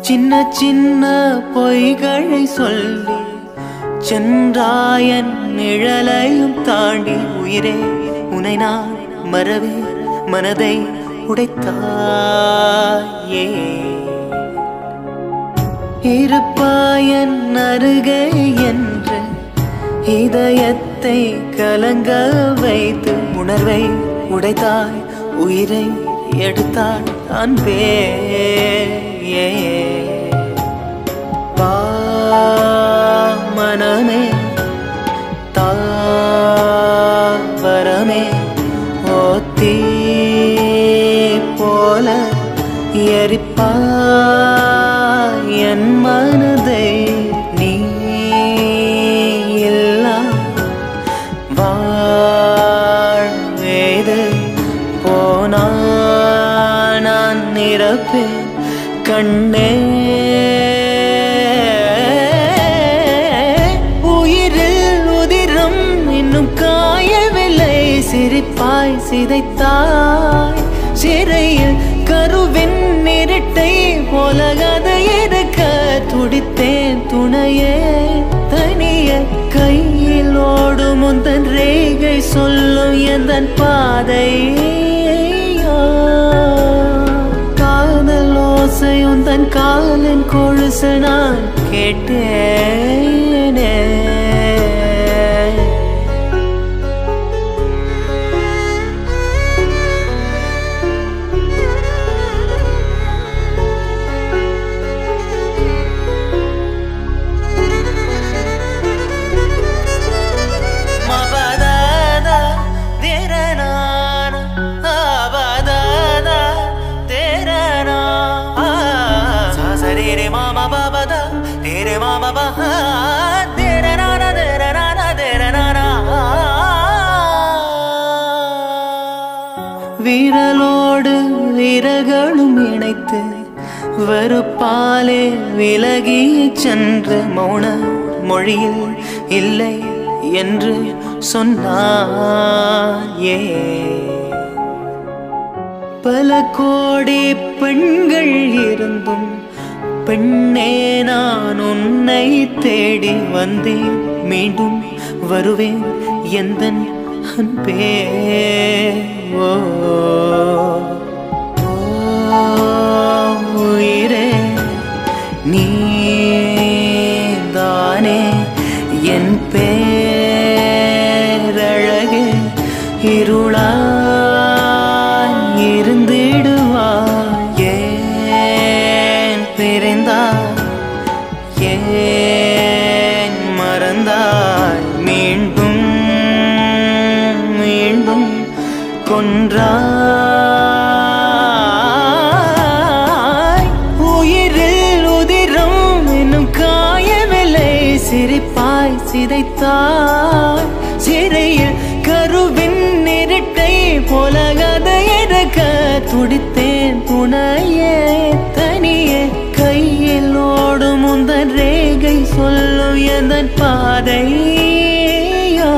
சின்ன சின்ன பொய்களை சொல்லி சென்றாயன் நிழலையும் தாண்டி உயிரே உனை நான் மறவே மனதை உடைத்தாயே இருப்பாயன் அருகே என்று இதயத்தை கலங்க வைத்து உணர்வை உடைத்தாய் உயிரை எடுத்தாய் அன்பே வா மனமே தாவரமே ஓத்தீ போல எரிப்பாய் என் மனதை நீ இல்லா வாழ்வேது போனா நான் நிரப்பேன் கண்ணே உயிரில் உதிரம் இன்னும் காயவில்லை சிரிப்பாய் சிதைத்தாய் சிறையில் கருவின் இருட்டை போல கதை இருக்க துடித்தேன் துணையே தனிய கையில் ஓடும் உந்தன் ரேகை சொல்லும் எந்தன் பாதையோ காதல் ஓசை உந்தன் காலின் கொழுசு நான் கேட்டேனே மபதாதா திரனான ஆபதாதா திரனா சசரீரே மாமா பாபதா ரீரே மாமா பஹா திரனான திரனான திரனானா விரலோடு விரகளும் இணைத்து வெறுப்பாலே விலகி சென்று மௌன மொழியில் இல்லை என்று சொன்னாயே பல கோடி பெண்கள் இருந்தும் பெண்ணே நான் உன்னை தேடி வந்தேன் மீண்டும் வருவேன் எந்தன் அன்பே ஓ ஓ, உயிரே நீதானே என் பேரழகு இருளாய் இருந்திடுவாய் ஏன் பிரிந்தாய் ஏன் மறந்தாய் மீண்டும் மீண்டும் கொன்றாய் உயிரில் உதிரம் இன்னும் காயவில்லை சிரிப்பாய் சிதைத்தாய் சிறையில் கருவின் இருட்டை போல கதை எடுக்க துடித்தேன் துணையே தனியே கையில் ஓடும் உந்தன் ரேகை சொல்லும் எந்தன் பாதையோ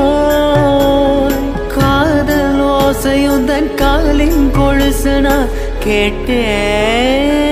காதல் ஓசையுந்தன் காலின் கொழுசு நான் கேட்டேன்